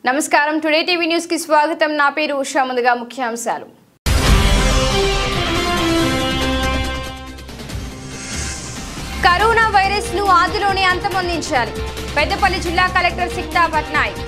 నమస్కారం today TV news కి స్వాగతం నా పేరు ఉషా ముందుగా ముఖ్యాంశాలు కరోనా వైరస్ ను ఆదిలోనే అంతమొందించాలి పెద్దపల్లి జిల్లా కలెక్టర్ సిక్తా పట్నాయక్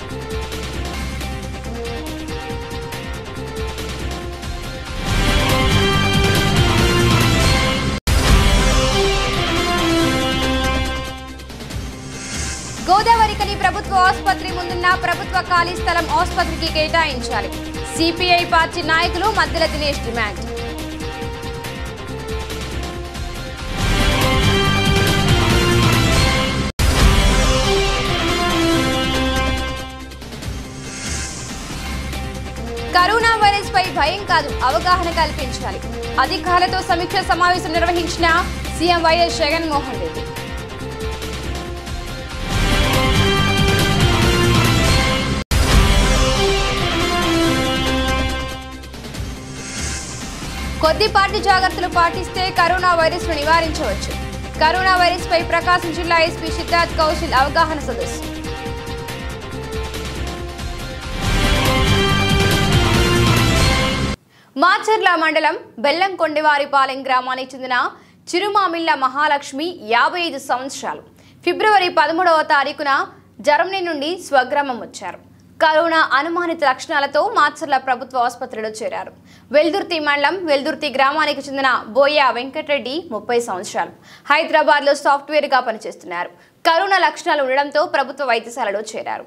గోదావరికని ప్రభుత్వ ఆసుపత్రి ముందున్న ప్రభుత్వ ఖాళీ స్థలం ఆసుపత్రికి కేటాయించాలి సిపిఐ పార్టీ నాయకులు Maddela Dinesh demand corona virus పై భయం కాదు అవగాహన కల్పించాలి అధికారులతో సమీక్ష సమావేశం నిర్వహించిన సీఎం వైఎస్ జగన్మోహన్ రెడ్డి కొద్దిపాటి జాగ్రత్తలు పాటిస్తే కరోనా వైరస్ ను నివారించవచ్చు కరోనా వైరస్ పై ప్రకాశం జిల్లా ఎస్పీ సిద్ధార్థ్ కౌశల్ అవగాహన సదస్సు మాచర్ల మండలం బెల్లంకొండవారిపాలెం గ్రామానికి చెందిన చిరుమామిళ్ల మహాలక్ష్మి యాభై ఐదు సంవత్సరాలు ఫిబ్రవరి పదమూడవ తారీఖున జర్మనీ నుండి స్వగ్రామం వచ్చారు కరోనా అనుమానిత లక్షణాలతో మాచర్ల ప్రభుత్వ ఆసుపత్రిలో చేరారు వెల్దుర్తి మండలం వెల్దుర్తి గ్రామానికి చెందిన బోయా వెంకటరెడ్డి ముప్పై సంవత్సరాలు హైదరాబాద్లో సాఫ్ట్వేర్గా పనిచేస్తున్నారు కరోనా లక్షణాలు ఉండడంతో ప్రభుత్వ వైద్యశాలలో చేరారు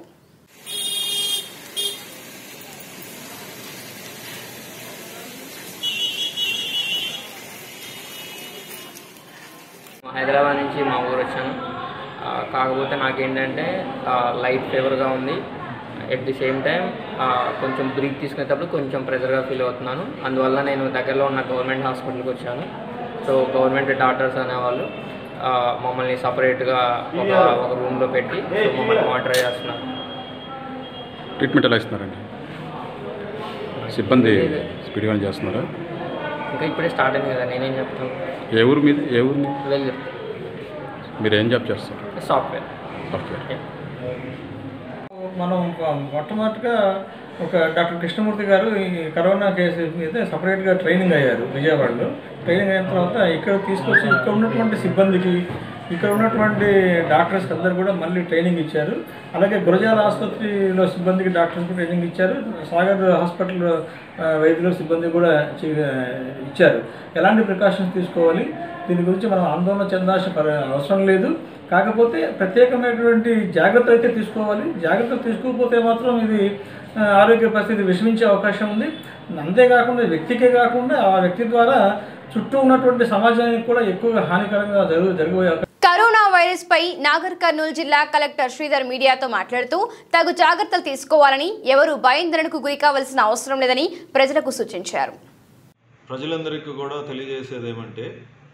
హైదరాబాద్ నుంచి మా ఊరు వచ్చాను ఆ, కాకపోతే నాకేంటంటే ఆ, లైట్ ఫేవర్గా ఉంది ఎట్ ది సేమ్ టైం ఆ, కొంచెం బ్రీత్ తీసుకునేటప్పుడు కొంచెం ప్రెజర్గా ఫీల్ అవుతున్నాను అందువల్ల నేను దగ్గరలో ఉన్న గవర్నమెంట్ హాస్పిటల్కి వచ్చాను సో గవర్నమెంట్ డాక్టర్స్ అనేవాళ్ళు ఆ, మమ్మల్ని సపరేట్గా ఒక ఒక రూమ్లో పెట్టి సో మమ్మల్ని మానిటర్ చేస్తున్నారు ట్రీట్మెంట్ ఎలా ఇస్తున్నారండి సిబ్బంది స్పీడ్గా చేస్తున్నారా ఇంకా ఇప్పుడే స్టార్ట్ అయింది కదా నేనేం చెప్తాను ఏ ఊరు మీద ఏ ఊరు మీద వెళ్ళి మీరు ఏం జాబ్ చేస్తారు సాఫ్ట్వేర్ సాఫ్ట్వేర్ మనం మొట్టమొదటిగా ఒక డాక్టర్ కృష్ణమూర్తి గారు ఈ కరోనా కేసు మీద సపరేట్గా ట్రైనింగ్ అయ్యారు విజయవాడలో ట్రైనింగ్ అయిన తర్వాత ఇక్కడ తీసుకొచ్చి ఇక్కడ ఉన్నటువంటి సిబ్బందికి ఇక్కడ ఉన్నటువంటి డాక్టర్స్ అందరు కూడా మళ్ళీ ట్రైనింగ్ ఇచ్చారు అలాగే గురజాల ఆసుపత్రిలో సిబ్బందికి డాక్టర్స్కి ట్రైనింగ్ ఇచ్చారు సాగర్ హాస్పిటల్ ఆ, వైద్యులు సిబ్బంది కూడా చి- ఇచ్చారు ఎలాంటి ప్రికాషన్స్ తీసుకోవాలి దీని గురించి మనం ఆందోళన చెందాల్సిన పరి- అవసరం లేదు కాకపోతే ప్రత్యేకమైనటువంటి జాగ్రత్తలు అయితే తీసుకోవాలి జాగ్రత్తలు తీసుకోకపోతే మాత్రం ఇది ఆ, ఆరోగ్య పరిస్థితి విషమించే అవకాశం ఉంది అంతేకాకుండా వ్యక్తికే కాకుండా ఆ వ్యక్తి ద్వారా చుట్టూ ఉన్నటువంటి సమాజానికి కూడా ఎక్కువగా హానికరంగా జరుగు జరగబోయే అవకాశం కరోనా వైరస్ పై నాగర్ కర్నూలు జిల్లా కలెక్టర్ శ్రీధర్ మీడియాతో మాట్లాడుతూ తగు జాగ్రత్తలు తీసుకోవాలని ఎవరు భయాందోళనకు గురి కావాల్సిన అవసరం లేదని ప్రజలకు సూచించారు ప్రజలందరికీ కూడా తెలియజేసేది ఏమంటే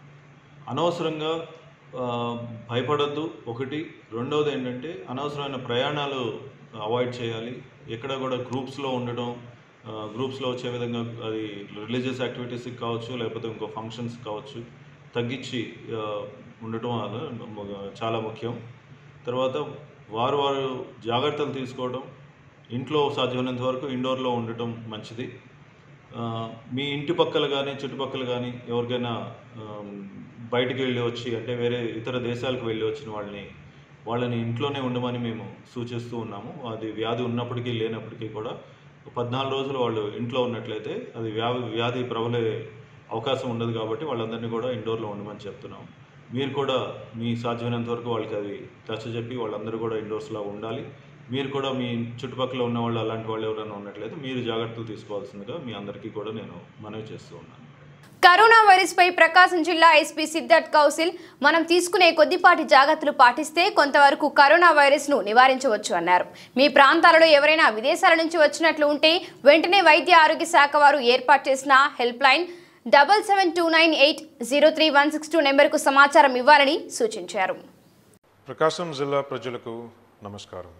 అనవసరంగా ఆ, భయపడొద్దు ఒకటి రెండవది ఏంటంటే అనవసరమైన ప్రయాణాలు అవాయిడ్ చేయాలి ఎక్కడ కూడా గ్రూప్స్లో ఉండటం ఆ, గ్రూప్స్లో వచ్చే విధంగా అది రిలీజియస్ యాక్టివిటీస్కి కావచ్చు లేకపోతే ఇంకో ఫంక్షన్స్ కావచ్చు తగ్గించి ఆ, ఉండటం అలా చాలా ముఖ్యం తర్వాత వారు వారు జాగ్రత్తలు తీసుకోవడం ఇంట్లో సాధ్యమైనంత వరకు ఇండోర్లో ఉండటం మంచిది ఆ, మీ ఇంటి పక్కల కానీ చుట్టుపక్కల కానీ ఎవరికైనా ఆమ్, బయటికి వెళ్ళి వచ్చి అంటే వేరే ఇతర దేశాలకు వెళ్ళి వచ్చిన వాళ్ళని వాళ్ళని ఇంట్లోనే ఉండమని మేము సూచిస్తూ ఉన్నాము అది వ్యాధి ఉన్నప్పటికీ లేనప్పటికీ కూడా పద్నాలుగు రోజులు వాళ్ళు ఇంట్లో ఉన్నట్లయితే అది వ్యాధి వ్యాధి ప్రబలే అవకాశం ఉండదు కాబట్టి వాళ్ళందరినీ కూడా ఇండోర్లో ఉండమని చెప్తున్నాం మీరు కూడా మీ సాధ్యమైనంత వరకు వాళ్ళకి అది నచ్చ చెప్పి వాళ్ళందరూ కూడా ఇండోర్స్లో ఉండాలి మీరు కూడా మీ చుట్టుపక్కల ఉన్న వాళ్ళు అలాంటి వాళ్ళు ఎవరైనా ఉన్నట్లయితే మీరు జాగ్రత్తలు తీసుకోవాల్సిందిగా మీ అందరికీ కూడా నేను మనవి చేస్తూ ఉన్నాను కరోనా వైరస్ పై ప్రకాశం జిల్లా ఎస్పీ సిద్ధార్థ్ కౌశల్ మనం తీసుకునే కొద్దిపాటి జాగ్రత్తలు పాటిస్తే కొంతవరకు కరోనా వైరస్ ను నివారించవచ్చు అన్నారు మీ ప్రాంతాలలో ఎవరైనా విదేశాల నుంచి వచ్చినట్లు ఉంటే వెంటనే వైద్య ఆరోగ్య శాఖ వారు ఏర్పాటు చేసిన help line double seven two nine eight zero three one six two నెంబర్కు సమాచారం ఇవ్వాలని సూచించారు ప్రకాశం జిల్లా ప్రజలకు నమస్కారం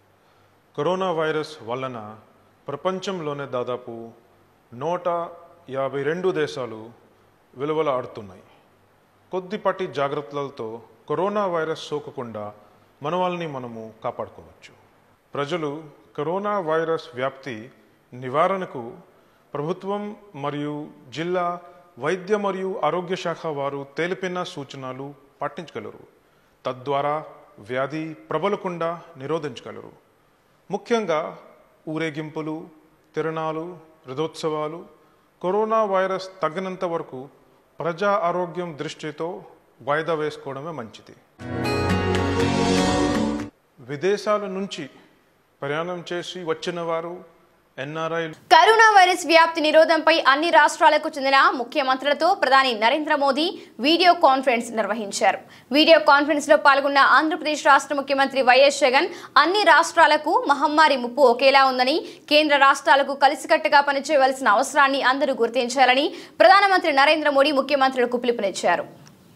కరోనా వైరస్ వలన ప్రపంచంలోనే దాదాపు నూట యాభై రెండు దేశాలు విలువల ఆడుతున్నాయి కొద్దిపాటి జాగ్రత్తలతో కరోనా వైరస్ సోకకుండా మన వాళ్ళని మనము కాపాడుకోవచ్చు ప్రజలు కరోనా వైరస్ వ్యాప్తి నివారణకు ప్రభుత్వం మరియు జిల్లా వైద్య మరియు ఆరోగ్య శాఖ వారు తెలిపిన సూచనలు పాటించగలరు తద్వారా వ్యాధి ప్రబలకుండా నిరోధించగలరు ముఖ్యంగా ఊరేగింపులు తిరణాలు రథోత్సవాలు కరోనా వైరస్ తగ్గినంత వరకు ప్రజా ఆరోగ్యం దృష్టితో వాయిదా వేసుకోవడమే మంచిది విదేశాల నుంచి ప్రయాణం చేసి వచ్చిన వారు ఎన్ఆర్ఐ కరోనా వైరస్ వ్యాప్తి నిరోధంపై అన్ని రాష్ట్రాలకు చెందిన ముఖ్యమంత్రులతో ప్రధాని నరేంద్ర మోదీ వీడియో కాన్ఫరెన్స్ నిర్వహించారు వీడియో కాన్ఫరెన్స్ లో పాల్గొన్న ఆంధ్రప్రదేశ్ రాష్ట్ర ముఖ్యమంత్రి వైఎస్ జగన్ అన్ని రాష్ట్రాలకు మహమ్మారి ముప్పు ఒకేలా ఉందని కేంద్ర రాష్ట్రాలకు కలిసికట్టుగా పనిచేయవలసిన అవసరాన్ని అందరూ గుర్తించాలని ప్రధానమంత్రి నరేంద్ర మోడీ ముఖ్యమంత్రులకు పిలుపునిచ్చారు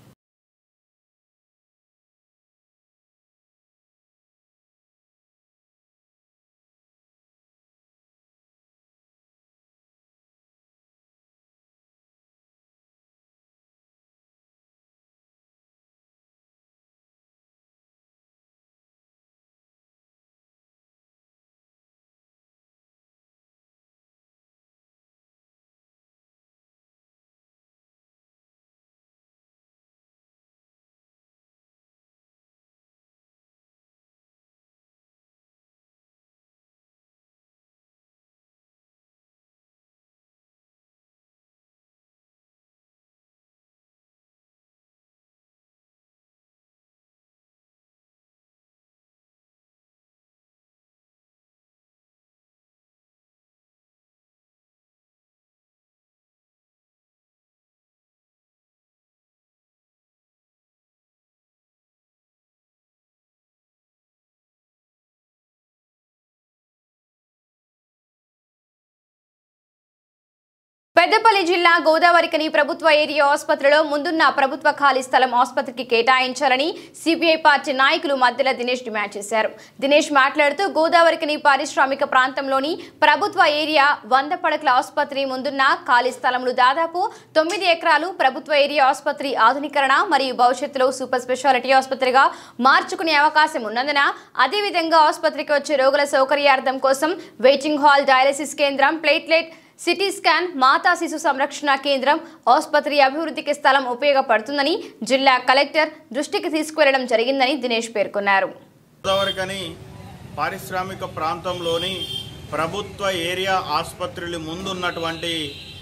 పెద్దపల్లి జిల్లా గోదావరికని ప్రభుత్వ ఏరియా ఆసుపత్రిలో ముందున్న ప్రభుత్వ ఖాళీ స్థలం ఆసుపత్రికి కేటాయించాలని సిపిఐ పార్టీ నాయకులు మధ్యల దినేష్ డిమాండ్ చేశారు దినేష్ మాట్లాడుతూ గోదావరికని పారిశ్రామిక ప్రాంతంలోని ప్రభుత్వ ఏరియా వంద పడకల ఆసుపత్రి ముందున్న ఖాళీ స్థలములు దాదాపు తొమ్మిది ఎకరాలు ప్రభుత్వ ఏరియా ఆసుపత్రి ఆధునీకరణ మరియు భవిష్యత్తులో సూపర్ స్పెషాలిటీ ఆసుపత్రిగా మార్చుకునే అవకాశం ఉన్నందున అదేవిధంగా ఆసుపత్రికి వచ్చే రోగుల సౌకర్యార్థం కోసం వెయిటింగ్ హాల్ డయాలసిస్ కేంద్రం ప్లేట్లెట్ సిటీ స్కాన్ మాతా శిశు సంరక్షణ కేంద్రం ఆసుపత్రి అభివృద్ధికి స్థలం ఉపయోగపడుతుందని జిల్లా కలెక్టర్ దృష్టికి తీసుకువెళ్లడం జరిగిందని దినేష్ పేర్కొన్నారు గోదావరికని పారిశ్రామిక ప్రాంతంలోని ప్రభుత్వ ఏరియా ఆసుపత్రుల ముందున్నటువంటి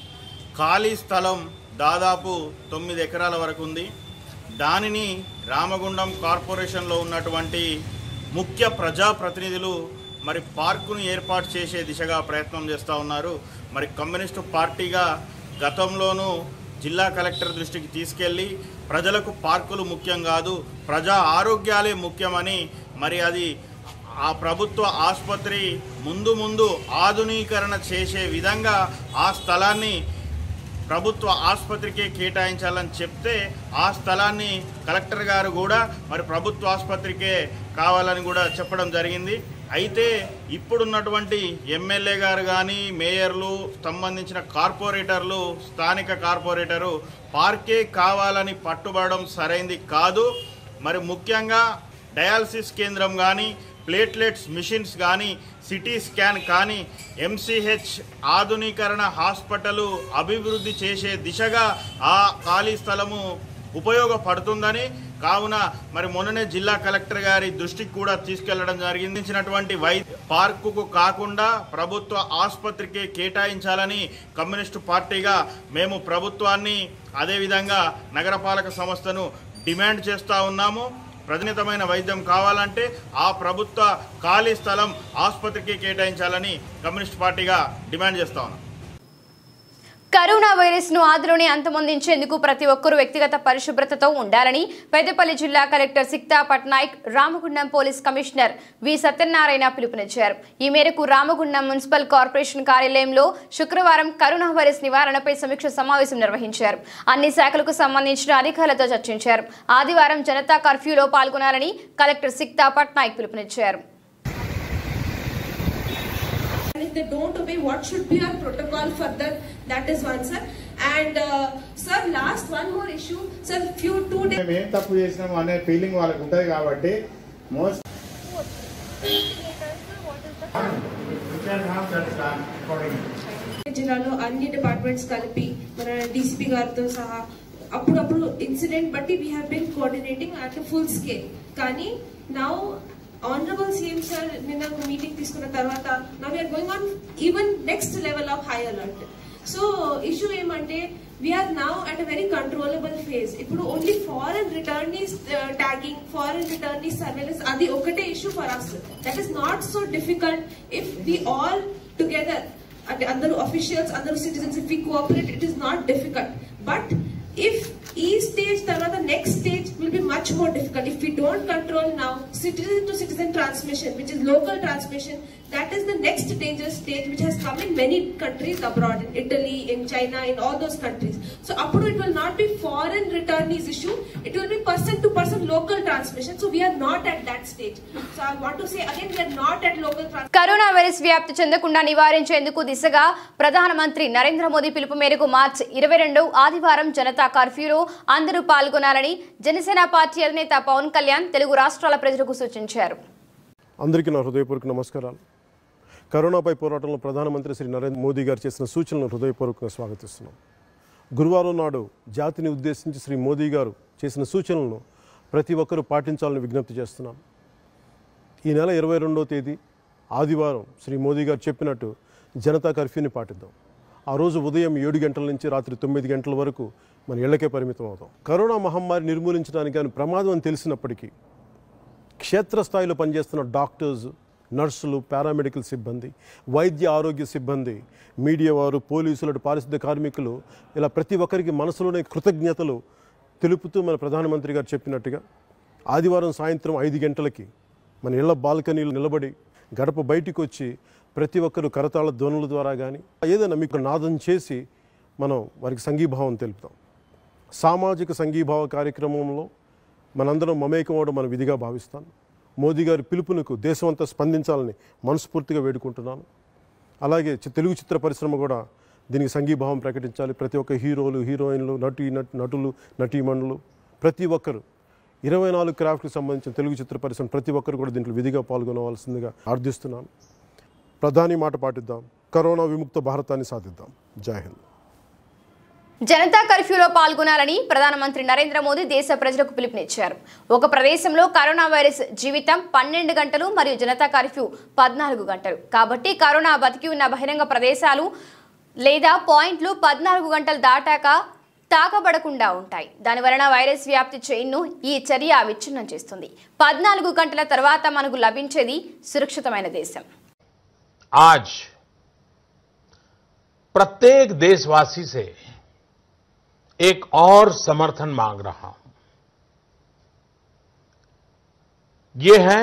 ఖాళీ స్థలం దాదాపు తొమ్మిది ఎకరాల వరకు ఉంది దానిని రామగుండం కార్పొరేషన్లో ఉన్నటువంటి ముఖ్య ప్రజాప్రతినిధులు మరి పార్కును ఏర్పాటు చేసే దిశగా ప్రయత్నం చేస్తూ ఉన్నారు మరి కమ్యూనిస్టు పార్టీగా గతంలోనూ జిల్లా కలెక్టర్ దృష్టికి తీసుకెళ్ళి ప్రజలకు పార్కులు ముఖ్యం కాదు ప్రజా ఆరోగ్యాలే ముఖ్యమని మరి అది ఆ ప్రభుత్వ ఆసుపత్రి ముందు ముందు ఆధునీకరణ చేసే విధంగా ఆ స్థలాన్ని ప్రభుత్వ ఆసుపత్రికే కేటాయించాలని చెప్తే ఆ స్థలాన్ని కలెక్టర్ గారు కూడా మరి ప్రభుత్వ ఆసుపత్రికే కావాలని కూడా చెప్పడం జరిగింది అయితే ఇప్పుడున్నటువంటి ఎమ్మెల్యే గారు కానీ మేయర్లు సంబంధించిన కార్పొరేటర్లు స్థానిక కార్పొరేటరు పార్కే కావాలని పట్టుబడడం సరైంది కాదు మరి ముఖ్యంగా డయాలసిస్ కేంద్రం కానీ ప్లేట్లెట్స్ మిషన్స్ కానీ సిటీ స్కాన్ కానీ ఎంసీహెచ్ ఆధునీకరణ హాస్పిటల్ అభివృద్ధి చేసే దిశగా ఆ ఖాళీ స్థలము ఉపయోగపడుతుందని కావున మరి మొన్ననే జిల్లా కలెక్టర్ గారి దృష్టికి కూడా తీసుకెళ్లడం జరిగింది ఇచ్చినటువంటి వై పార్కుకు కాకుండా ప్రభుత్వ ఆసుపత్రికి కేటాయించాలని కమ్యూనిస్టు పార్టీగా మేము ప్రభుత్వాన్ని అదేవిధంగా నగరపాలక సంస్థను డిమాండ్ చేస్తూ ఉన్నాము ప్రతినితమైన వైద్యం కావాలంటే ఆ ప్రభుత్వ ఖాళీ స్థలం ఆసుపత్రికి కేటాయించాలని కమ్యూనిస్ట్ పార్టీగా డిమాండ్ చేస్తా ఉన్నాం కరోనా వైరస్ ను ఆదిలోనే అంతమొందించేందుకు ప్రతి ఒక్కరూ వ్యక్తిగత పరిశుభ్రతతో ఉండాలని పెద్దపల్లి జిల్లా collector Sikta Patnaik Ramagundam police commissioner V Satyanarayana పిలుపునిచ్చారు ఈ మేరకు రామగుండం మున్సిపల్ కార్పొరేషన్ కార్యాలయంలో శుక్రవారం కరోనా వైరస్ నివారణపై సమీక్ష సమావేశం నిర్వహించారు అన్ని శాఖలకు సంబంధించిన అధికారులతో చర్చించారు ఆదివారం జనతా కర్ఫ్యూలో పాల్గొనాలని కలెక్టర్ సిక్తా పట్నాయక్ పిలుపునిచ్చారు and if they don't obey what should be our protocol for that that is one sir and uh, sir last one more issue sir few two days మేము ఏం తప్పు చేసినాము అనే ఫీలింగ్ వాళ్ళకి ఉంటుంది కాబట్టి మోస్ట్ What is the జిల్లాలో అన్ని డిపార్ట్మెంట్స్ కలిపి మన డీసీపీ గారితో సహా అప్పుడప్పుడు ఇన్సిడెంట్ బట్టి we have been coordinating at full scale కానీ నౌ ఆనరబుల్ సీఎం సార్ నిన్న ఒక మీటింగ్ తీసుకున్న తర్వాత now we're going on even next level of high alert so issue ఏమంటే we're now at a very controllable phase ఇప్పుడు only foreign returnees tagging foreign returnees surveillance అది ఒకటే issue for us that is not so difficult if we all together అంటే అందరూ officials అందరూ citizens if we cooperate it is not difficult but if ఈ stage తర్వాత next stage will be much more difficult if we don't control now citizen to citizen transmission which is local transmission that is the next dangerous stage which has come in many countries abroad in italy in china in all those countries so appudu it will not be foreign returnees issue it will be person to person local transmission so we are not at that stage so i want to say again we are not at local transmission corona virus వ్యాప్తి చెందకుండా నివారించేందుకు దిశగా ప్రధానమంత్రి నరేంద్ర మోదీ పిలుపు మేరకు మార్చి ఇరవై రెండు ఆదివారం జనతా కర్ఫ్యూలో అందరూ పాల్గొనాలని జనసేన పార్టీ అధినేత పవన్ కళ్యాణ్ తెలుగు రాష్ట్రాల ప్రజలకు సూచించారు అందరికీ నా హృదయపూర్వక నమస్కారాలు కరోనాపై పోరాటంలో ప్రధానమంత్రి శ్రీ నరేంద్ర మోదీ గారు చేసిన సూచనలను హృదయపూర్వకంగా స్వాగతిస్తున్నాం గురువారం నాడు జాతిని ఉద్దేశించి శ్రీ మోదీ గారు చేసిన సూచనలను ప్రతి ఒక్కరూ పాటించాలని విజ్ఞప్తి చేస్తున్నాం ఈ నెల ఇరవై రెండవ తేదీ ఆదివారం శ్రీ మోదీ గారు చెప్పినట్టు జనతా కర్ఫ్యూని పాటిద్దాం ఆ రోజు ఉదయం ఏడు గంటల నుంచి రాత్రి తొమ్మిది గంటల వరకు మన ఇళ్లకే పరిమితం అవుతాం కరోనా మహమ్మారి నిర్మూలించడానికి కానీ ప్రమాదం అని తెలిసినప్పటికీ క్షేత్రస్థాయిలో పనిచేస్తున్న డాక్టర్స్ నర్సులు పారామెడికల్ సిబ్బంది వైద్య ఆరోగ్య సిబ్బంది మీడియా వారు పోలీసులు అటు పారిశుద్ధ్య కార్మికులు ఇలా ప్రతి ఒక్కరికి మనసులోనే కృతజ్ఞతలు తెలుపుతూ మన ప్రధానమంత్రి గారు చెప్పినట్టుగా ఆదివారం సాయంత్రం ఐదు గంటలకి మన ఇళ్ల బాల్కనీలు నిలబడి గడప బయటికి వచ్చి ప్రతి ఒక్కరు కరతాళ ధ్వనుల ద్వారా కానీ ఏదైనా మీకు నాదం చేసి మనం వారికి సంఘీభావం తెలుపుతాం సామాజిక సంఘీభావ కార్యక్రమంలో మనందరం మమేకం అవడం మన విధిగా భావిస్తాను మోదీ గారి పిలుపునకు దేశమంతా స్పందించాలని మనస్ఫూర్తిగా వేడుకుంటున్నాను అలాగే చి- తెలుగు చిత్ర పరిశ్రమ కూడా దీనికి సంఘీభావం ప్రకటించాలి ప్రతి ఒక్క హీరోలు హీరోయిన్లు నటి నట్- నటులు నటీమణులు ప్రతి ఒక్కరు ఇరవై నాలుగు క్రాఫ్ట్కి సంబంధించిన తెలుగు చిత్ర పరిశ్రమ ప్రతి ఒక్కరు కూడా దీంట్లో విధిగా పాల్గొనవలసిందిగా ప్రార్థిస్తున్నాను ప్రధాని మాట పాటిద్దాం కరోనా విముక్త భారతాన్ని సాధిద్దాం జై హింద్ జనతా కర్ఫ్యూలో పాల్గొనాలని ప్రధానమంత్రి నరేంద్ర మోదీ దేశ ప్రజలకు పిలుపునిచ్చారు ఒక ప్రదేశంలో కరోనా వైరస్ జీవితం పన్నెండు గంటలు మరియు జనతా కర్ఫ్యూ పద్నాలుగు గంటలు కాబట్టి కరోనా బతికి ఉన్న బహిరంగ ప్రదేశాలు లేదా పాయింట్లు పద్నాలుగు గంటలు దాటాక తాకబడకుండా ఉంటాయి దాని వలన వైరస్ వ్యాప్తి చైన్ను ఈ చర్య విచ్ఛిన్నం చేస్తుంది పద్నాలుగు గంటల తర్వాత మనకు లభించేది సురక్షితమైన దేశం आज प्रत्येक देशवासी से एक और समर्थन मांग रहा हूं ये है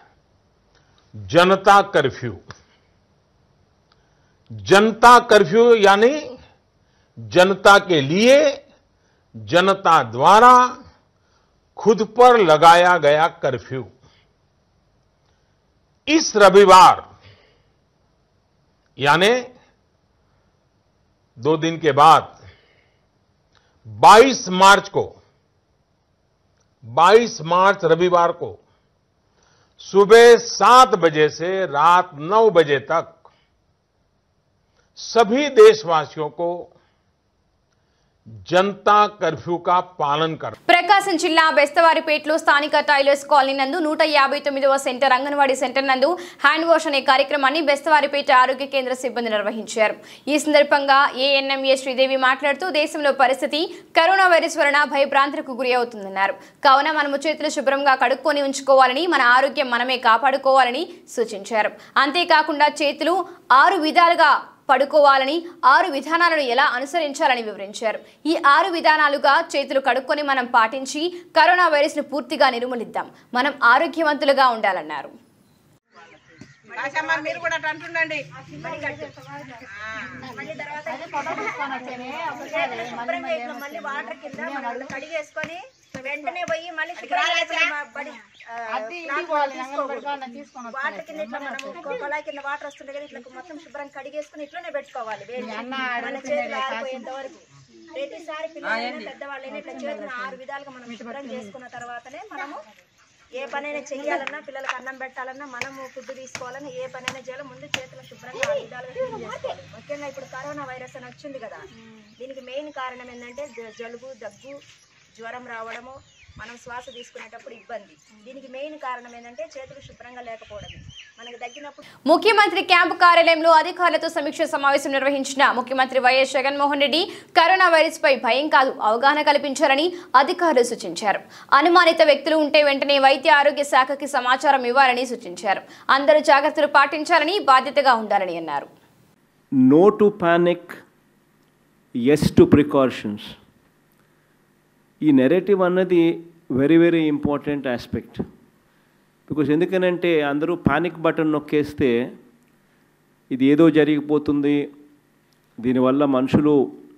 जनता कर्फ्यू जनता कर्फ्यू यानी जनता के लिए जनता द्वारा खुद पर लगाया गया कर्फ्यू इस रविवार यानी दो दिन के बाद 22 मार्च को 22 मार्च रविवार को सुबह सात बजे से रात नौ बजे तक सभी देशवासियों को जनता कर्फ्यू का पालन कर ప్రకాశం జిల్లా బెస్తవారిపేటలో స్థానిక టైలర్స్ కాలనీ నందు నూట యాభై తొమ్మిదవ సెంటర్ అంగన్వాడీ సెంటర్ నందు హ్యాండ్ వాష్ అనే కార్యక్రమాన్ని బెస్తవారిపేట ఆరోగ్య కేంద్ర సిబ్బంది నిర్వహించారు ఈ సందర్భంగా ఏఎన్ఎంఏ శ్రీదేవి మాట్లాడుతూ దేశంలో పరిస్థితి కరోనా వైరస్ వలన భయభ్రాంతులకు గురి అవుతుందన్నారు కావున మనము చేతులు శుభ్రంగా కడుక్కొని ఉంచుకోవాలని మన ఆరోగ్యం మనమే కాపాడుకోవాలని సూచించారు అంతేకాకుండా చేతులు ఆరు విధాలుగా పడుకోవాలని ఆరు విధానాలను ఎలా అనుసరించాలని వివరించారు ఈ ఆరు విధానాలుగా చేతులు కడుక్కొని మనం పాటించి కరోనా వైరస్ ను పూర్తిగా నిర్మూలిద్దాం మనం ఆరోగ్యవంతులుగా ఉండాలన్నారు రాజమ్మ మీరు కూడా అట్లా అంటుండండి శుభ్రంగా ఇట్లా మళ్ళీ వాటర్ కింద మనం కడిగేసుకొని వెంటనే పోయి మళ్ళీ వాటర్ కింద ఇట్లా మనం కొలాయి కింద వాటర్ వస్తుండే కదా ఇట్లా మొత్తం శుభ్రం కడిగేసుకుని ఇట్లనే పెట్టుకోవాలి వేడి మన చేతులు ఆరిపోయేంత వరకు ప్రతిసారి పిల్లలైనా పెద్దవాళ్ళైనా ఇట్లా చేతులు ఆరు విధాలుగా మనం శుభ్రం చేసుకున్న తర్వాతనే మనము ఏ పనైనా చెయ్యాలన్నా పిల్లలకు అన్నం పెట్టాలన్నా మనము ఫుడ్ తీసుకోవాలన్నా ఏ పనైనా చేయాలి ముందు చేతులు శుభ్రంగా అన్ని విధాలుగా క్లీన్ చేసుకోవాలి ముఖ్యంగా ఇప్పుడు కరోనా వైరస్ అని వచ్చింది కదా దీనికి మెయిన్ కారణం ఏంటంటే జ- జలుబు దగ్గు జ్వరం రావడము మనం శ్వాస తీసుకునేటప్పుడు ఇబ్బంది దీనికి మెయిన్ కారణం ఏంటంటే చేతులు శుభ్రంగా లేకపోవడమే మనకు తగ్గినప్పుడు ముఖ్యమంత్రి క్యాంపు కార్యాలయంలో అధికారులతో సమీక్ష సమావేశం నిర్వహించిన ముఖ్యమంత్రి YS Jaganmohan Reddy corona virus పై భయం కాదు అవగాహన కల్పించాలని అధికారులు సూచించారు అనుమానిత వ్యక్తులు ఉంటే వెంటనే వైద్య ఆరోగ్య శాఖకి సమాచారం ఇవ్వాలని సూచించారు అందరూ జాగ్రత్తలు పాటించాలని బాధ్యతగా ఉండాలని అన్నారు no to panic, yes to precautions. ఈ నెరేటివ్ అన్నది very very important aspect because ఎందుకనంటే అందరూ పానిక్ బటన్ నొక్కేస్తే ఇది ఏదో జరిగిపోతుంది దీనివల్ల మనుషులు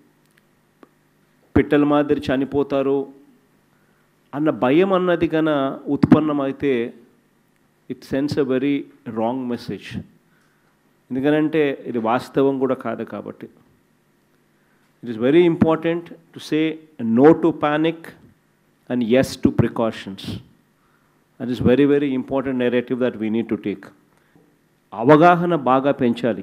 పిట్టల మాదిరి చనిపోతారు అన్న భయం అన్నది కన ఉత్పన్నమైతే it sends a very wrong message ఎందుకనంటే ఇది వాస్తవం కూడా కాదు కాబట్టి it is very important to say no to panic and yes to precautions that is very very important narrative that we need to take అవగాహన బాగా పెంచాలి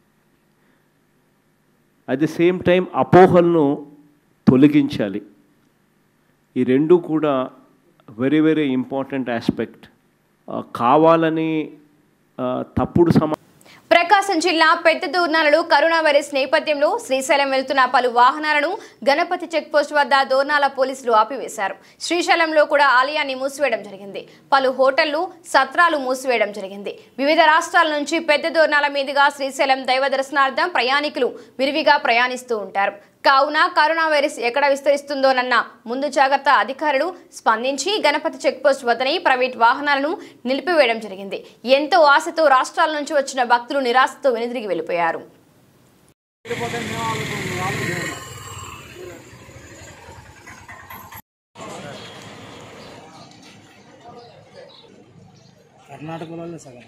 అట్ ది సేమ్ టైం అపోహలను తొలగించాలి ఈ రెండు కూడా వెరీ వెరీ ఇంపార్టెంట్ ఆస్పెక్ట్ కావాలని ఆ, తప్పుడు సమా ప్రకాశం జిల్లా పెద్ద దూర్నాలలో కరోనా వైరస్ నేపథ్యంలో శ్రీశైలం వెళ్తున్న పలు వాహనాలను గణపతి చెక్పోస్ట్ వద్ద దోర్నాల పోలీసులు ఆపివేశారు శ్రీశైలంలో కూడా ఆలయాన్ని మూసివేయడం జరిగింది పలు హోటళ్లు సత్రాలు మూసివేయడం జరిగింది వివిధ రాష్ట్రాల నుంచి పెద్ద దోర్నాల మీదుగా శ్రీశైలం దైవ దర్శనార్థం ప్రయాణికులు విరివిగా ప్రయాణిస్తూ ఉంటారు కావున కరోనా వైరస్ ఎక్కడ విస్తరిస్తుందోనన్న ముందు జాగ్రత్త అధికారులు స్పందించి గణపతి చెక్పోస్ట్ వద్దనే ప్రైవేట్ వాహనాలను నిలిపివేయడం జరిగింది ఎంతో ఆశతో రాష్ట్రాల నుంచి వచ్చిన భక్తులు నిరాశతో వెనుదిరిగి వెళ్ళిపోయారు కర్ణాటకలో సగం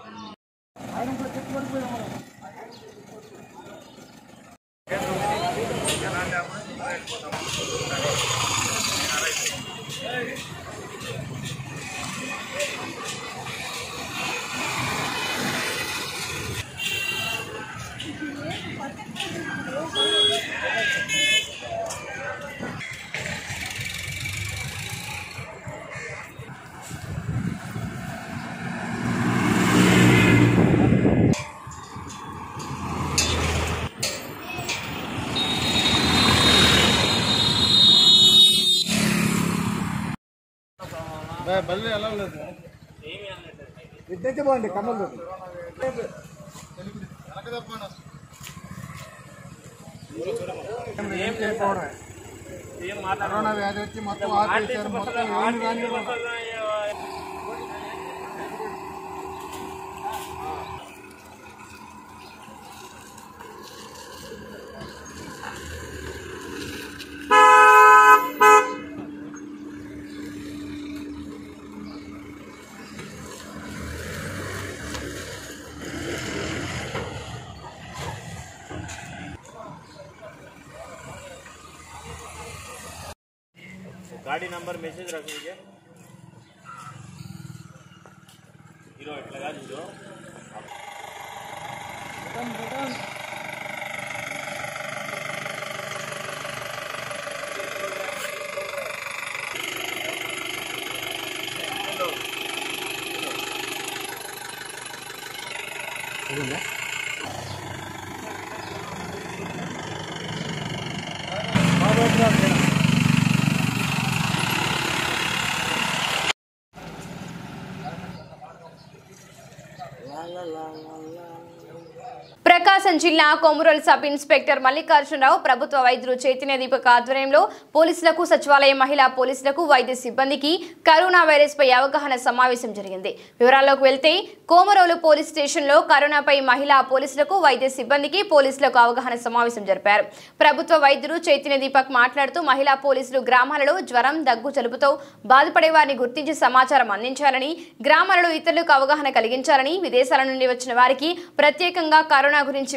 బల్లి ఎలా లేదు విద్యుత్ బాగుంది కమ్మలు ఏం చేయకపోవడం కరోనా వ్యాధి వచ్చి మొత్తం ఆపేశారు మొత్తం ఏమి కానీ गाड़ी नंबर मैसेज रख लीजिए हीरो लगा हीरो ప్రకాశం జిల్లా కొమురోలు సబ్ ఇన్స్పెక్టర్ మల్లికార్జునరావు ప్రభుత్వ వైద్యులు చైతన్య దీపక్ ఆధ్వర్యంలో పోలీసులకు సచివాలయ మహిళా పోలీసులకు వైద్య సిబ్బందికి కరోనా వైరస్ పై అవగాహన సమావేశం జరిగింది వివరాల్లోకి వెళ్తే కోమరోలు పోలీస్ స్టేషన్లో కరోనాపై మహిళా పోలీసులకు వైద్య సిబ్బందికి పోలీసులకు అవగాహన సమావేశం జరిపారు ప్రభుత్వ వైద్యులు చైతన్య దీపక్ మాట్లాడుతూ మహిళా పోలీసులు గ్రామాలలో జ్వరం దగ్గు జలుబుతో బాధపడే వారిని గుర్తించి సమాచారం అందించాలని గ్రామాలలో ఇతరులకు అవగాహన కలిగించాలని విదేశాల నుండి వచ్చిన వారికి ప్రత్యేకంగా కరోనా గురించి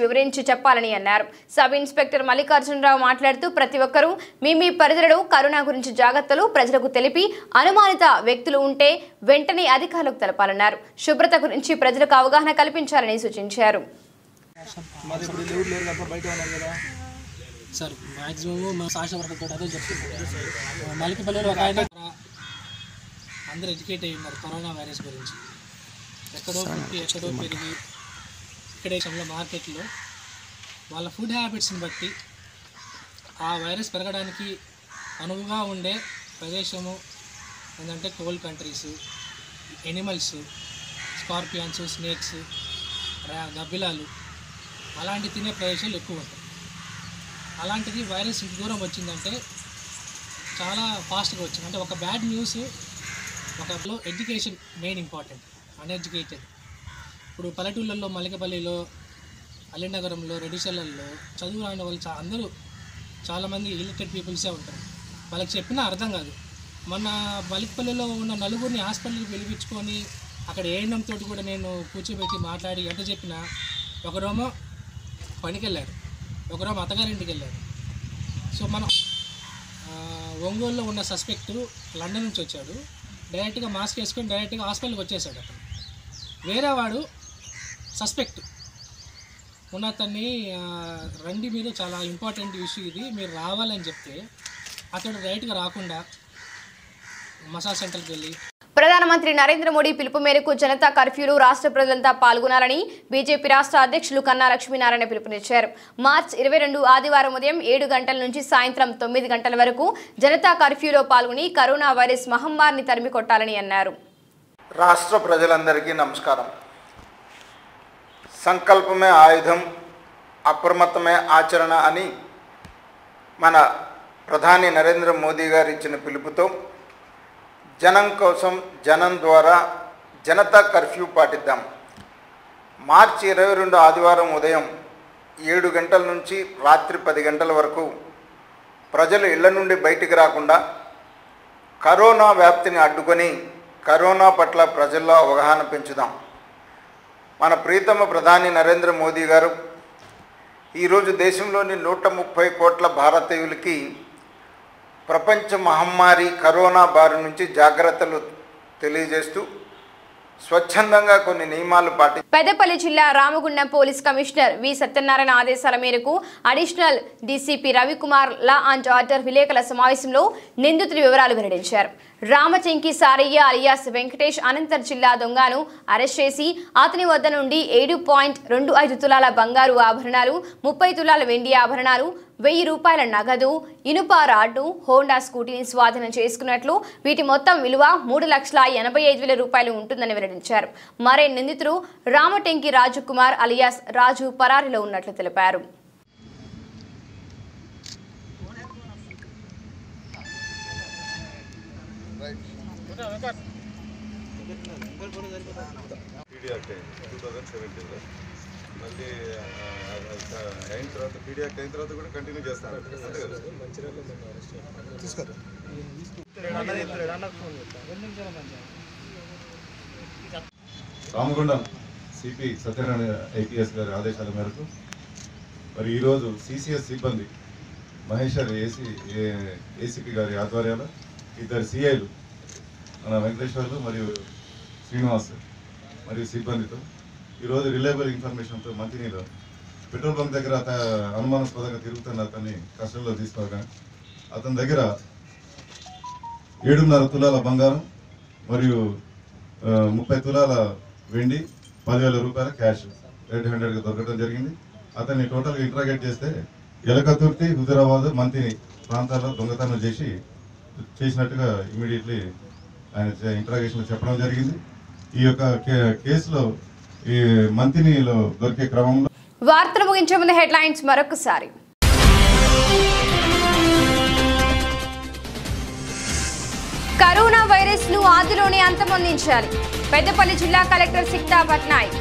వివరించి చెప్పాలని అన్నారు సబ్ ఇన్స్పెక్టర్ మల్లికార్జునరావు మాట్లాడుతూ ప్రతి ఒక్కరూ మీ మీ పరిధిలో కరోనా గురించి జాగ్రత్తలు ప్రజలకు తెలిపి అనుమానిత వ్యక్తులు ఉంటే వెంటనే అధికారులకు తెలపాలన్నారు శుభ్రత గురించి ప్రజలకు అవగాహన కల్పించాలని సూచించారు మరి ఇప్పుడు ఎవరు లేరు కదా బయట ఉన్నారు కదా సార్ మ్యాక్సిమం మా సాక్షి వర్గంతో అదే చెప్తున్నారు మలికపల్లిలో ఒక ఆయన అందరూ ఎడ్యుకేట్ అయ్యి ఉన్నారు కరోనా వైరస్ గురించి ఎక్కడో పుట్టి ఎక్కడో పెరిగి ఇక్కడ దేశంలో మార్కెట్లో వాళ్ళ ఫుడ్ హ్యాబిట్స్ని బట్టి ఆ వైరస్ పెరగడానికి అనువుగా ఉండే ప్రదేశము ఏంటంటే cold countries animals scorpions snakes రా- గబ్బిలాలు అలాంటి తినే ప్రదేశాలు ఎక్కువ ఉంటాయి అలాంటిది వైరస్ ఇంత దూరం వచ్చిందంటే చాలా ఫాస్ట్గా వచ్చింది అంటే ఒక బ్యాడ్ న్యూస్ ఒకలో ఎడ్యుకేషన్ మెయిన్ ఇంపార్టెంట్ అన్ఎడ్యుకేటెడ్ ఇప్పుడు పల్లెటూళ్ళల్లో మల్లికపల్లిలో అల్లినగరంలో రెడ్డిచెల్లల్లో చదువు రాని వాళ్ళు చా అందరూ చాలామంది ఇలిటెడ్ పీపుల్సే ఉంటారు వాళ్ళకి చెప్పినా అర్థం కాదు మొన్న మలికపల్లిలో ఉన్న నలుగురిని హాస్పిటల్కి పిలిపించుకొని అక్కడ ఏఎన్ఎం తోటి కూడా నేను కూర్చోబెట్టి మాట్లాడి ఎంత చెప్పినా ఒకరేమో పనికి వెళ్ళారు ఒకరేమో అత్తగారింటికి వెళ్ళారు సో మనం ఆ, ఒంగోలులో ఉన్న సస్పెక్ట్ లండన్ నుంచి వచ్చాడు డైరెక్ట్గా మాస్క్ వేసుకొని డైరెక్ట్గా హాస్పిటల్కి వచ్చేసాడు అతను వేరే వాడు సస్పెక్ట్ ఉన్న అతన్ని ఆ, రండి మీరు చాలా ఇంపార్టెంట్ ఇష్యూ ఇది మీరు రావాలని చెప్తే అతడు డైరెక్ట్గా రాకుండా మసాజ్ సెంటర్కి వెళ్ళి ప్రధానమంత్రి నరేంద్ర మోడీ పిలుపు మేరకు జనతా కర్ఫ్యూలో రాష్ట్ర ప్రజలంతా పాల్గొనాలని బీజేపీ రాష్ట్ర అధ్యక్షులు కన్నా లక్ష్మీనారాయణ పిలుపునిచ్చారు మార్చ్ ఇరవై రెండు ఆదివారం ఉదయం ఏడు గంటల నుంచి సాయంత్రం తొమ్మిది గంటల వరకు జనతా కర్ఫ్యూలో పాల్గొని కరోనా వైరస్ మహమ్మారిని తరిమి కొట్టాలని అన్నారు రాష్ట్ర ప్రజలందరికీ నమస్కారం సంకల్పమే ఆయుధం అప్రమత్తమే ఆచరణ అని మన ప్రధాని నరేంద్ర మోదీ గారు ఇచ్చిన పిలుపుతో జనం కోసం జనం ద్వారా జనతా కర్ఫ్యూ పాటిద్దాం మార్చి ఇరవై రెండు ఆదివారం ఉదయం ఏడు గంటల నుంచి రాత్రి పది గంటల వరకు ప్రజలు ఇళ్ల నుండి బయటికి రాకుండా కరోనా వ్యాప్తిని అడ్డుకొని కరోనా పట్ల ప్రజల్లో అవగాహన పెంచుదాం మన ప్రీతమ ప్రధాని నరేంద్ర మోదీ గారు ఈరోజు దేశంలోని నూట ముప్పై కోట్ల భారతీయులకి ప్రపంచ మహమ్మారి కరోనా బారి నుంచి జాగ్రత్తలు తెలియజేస్తూ స్వచ్ఛందంగా కొన్ని నియమాలు పాటి పెద్దపల్లి జిల్లా Ramagundam police commissioner V Satyanarayana ఆదేశాల మేరకు additional DCP Ravikumar law and order విలేకరుల సమావేశంలో నిందితుల వివరాలు వెల్లడించారు రామచెంకి సారయ్య అలియాస్ వెంకటేష్ అనంతర్ జిల్లా దొంగను అరెస్ట్ చేసి అతని వద్ద నుండి ఏడు పాయింట్ రెండు ఐదు తులాల బంగారు ఆభరణాలు ముప్పై తులాల వెండి ఆభరణాలు వెయ్యి రూపాయల నగదు ఇనుప రాడ్డు హోండా స్కూటీని స్వాధీనం చేసుకున్నట్లు వీటి మొత్తం విలువ మూడు లక్షల ఎనభై ఐదు వేల రూపాయలు ఉంటుందని వెల్లడించారు మరే నిందితుడు రామటెంకి రాజు కుమార్ అలియాస్ రాజు పరారీలో ఉన్నట్లు తెలిపారు పీడియాక్ట్ టూ థౌజండ్ సెవెంటీన్లో మళ్ళీ ఆ, అది అయిన తర్వాత పీడియాక్ట్ అయిన తర్వాత కూడా కంటిన్యూ చేస్తారు అంతే కదా రామగుండం సిపి సత్యనారాయణ ఐపీఎస్ గారి ఆదేశాల మేరకు మరి ఈరోజు సిసిఎస్ సిబ్బంది మహేశ్వర్ ఏసీ ఏసీపీ గారి ఆధ్వర్యంలో ఇద్దరు సిఐలు మన వెంకటేశ్వర్లు మరియు శ్రీనివాస్ మరియు సిబ్బందితో ఈరోజు రిలయబుల్ ఇన్ఫర్మేషన్తో మంచినీలో పెట్రోల్ బంక్ దగ్గర అత అనుమానాస్పదంగా తిరుగుతున్న అతన్ని కస్టడీలో తీసుకోగా అతని దగ్గర ఏడున్నర తులాల బంగారం మరియు ఆ, ముప్పై తులాల వెండి పదివేల రూపాయల క్యాష్ రెడ్ హ్యాండెడ్గా దొరకడం జరిగింది అతన్ని టోటల్గా ఇంట్రాగేట్ చేస్తే ఎలకతుర్తి హుజరాబాద్ మంతిని ప్రాంతాల్లో దొంగతనం చేసి చేసినట్టుగా ఇమీడియట్లీ ఆయన ఇంట్రాగేషన్లో చెప్పడం జరిగింది ఈ యొక్క కే- కేసులో ఈ మంతినిలో దొరికే క్రమంలో వార్తలు ముగించే ముందు హెడ్లైన్స్ మరొకసారి కరోనా వైరస్ ను ఆదిలోనే అంతమొందించాలి పెద్దపల్లి జిల్లా కలెక్టర్ సిక్తా పట్నాయక్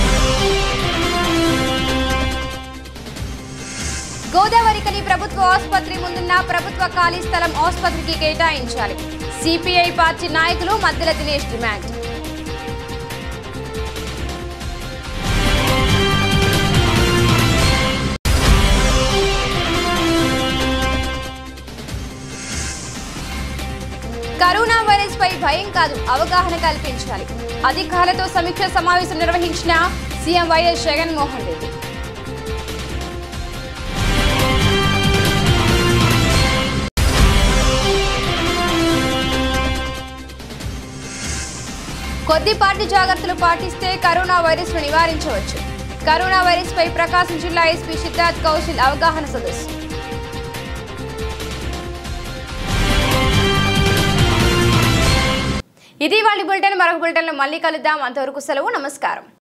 గోదావరికని ప్రభుత్వ ఆసుపత్రి ఆసుపత్రి ముందున్న ప్రభుత్వ ఖాళీ స్థలం ఆసుపత్రికి కేటాయించాలి సిపిఐ పార్టీ నాయకులు Maddela Dinesh demand corona virus పై భయం కాదు అవగాహన కల్పించాలి అధికారులతో సమీక్ష సమావేశం నిర్వహించిన సీఎం వైఎస్ జగన్మోహన్ రెడ్డి కొద్దిపాటి జాగ్రత్తలు పాటిస్తే కరోనా వైరస్ ను నివారించవచ్చు కరోనా వైరస్ పై ప్రకాశం జిల్లా ఎస్పీ సిద్ధార్థ్ కౌశల్ అవగాహన సదస్సు ఇది వాళ్ళ బులెటిన్ మరొక బులెటిన్లో మళ్ళీ కలుద్దాం అంతవరకు సెలవు నమస్కారం